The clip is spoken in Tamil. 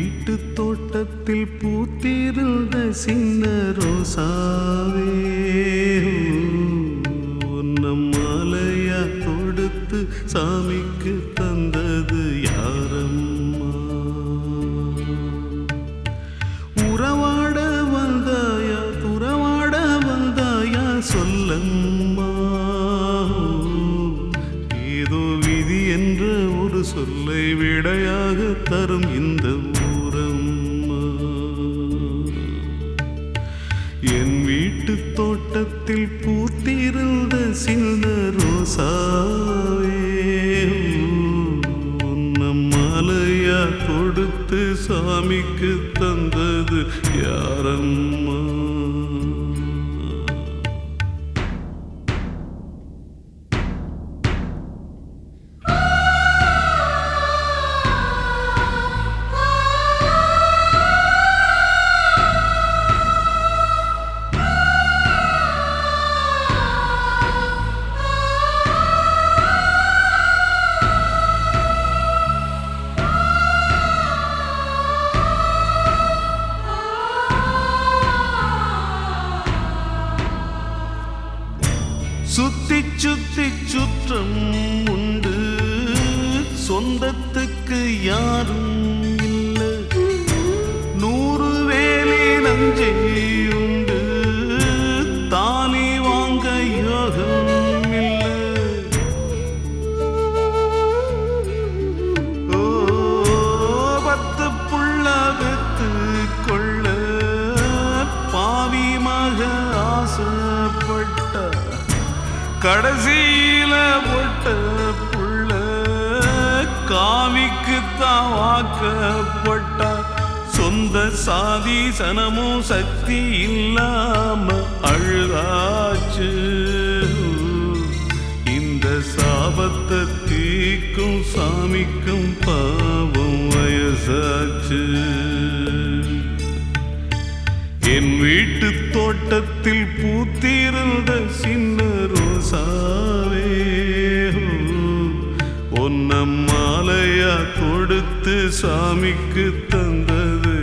வீட்டு தோட்டத்தில் பூத்திருந்த சின்ன ரோசாவே உன்ன மாலையா தொடுத்து சாமிக்கு தந்தது யாரம்மா உறவாட வந்தாயா துறவாட வந்தாயா சொல்லம்மா ஏதோ விதி என்ற ஒரு சொல்லை விடையாக தரும் இந்த ஊரம்மா என் வீட்டு தோட்டத்தில் பூத்திருந்த சின்ன ரோசாவே உன்ன மாலையா கொடுத்து சாமிக்கு தந்தது யாரம்மா சுத்தி சுத்தி சுற்றம் உண்டு சொந்தத்துக்கு யாரும் இல்லை நூறு வேலி நஞ்சை உண்டு தாலி வாங்க யோகம் இல்லை ஓ பத்து புள்ள வெத்து கொள்ள பாவி மக ஆசைப்பட்ட கடைசியில பொட்ட புள்ள காவிக்கு தான் வாக்கப்பட்ட சொந்த சாதி சனமும் சக்தி இல்லாம அழுதாச்சு இந்த சாபத்தை தீக்கும் சாமிக்கும் பாவம் வயசாச்சு என் வீட்டு தோட்டத்தில் பூத்திருந்த சின்ன ரோசாவே ஒன்ன மாலையா கொடுத்து சாமிக்கு தந்தது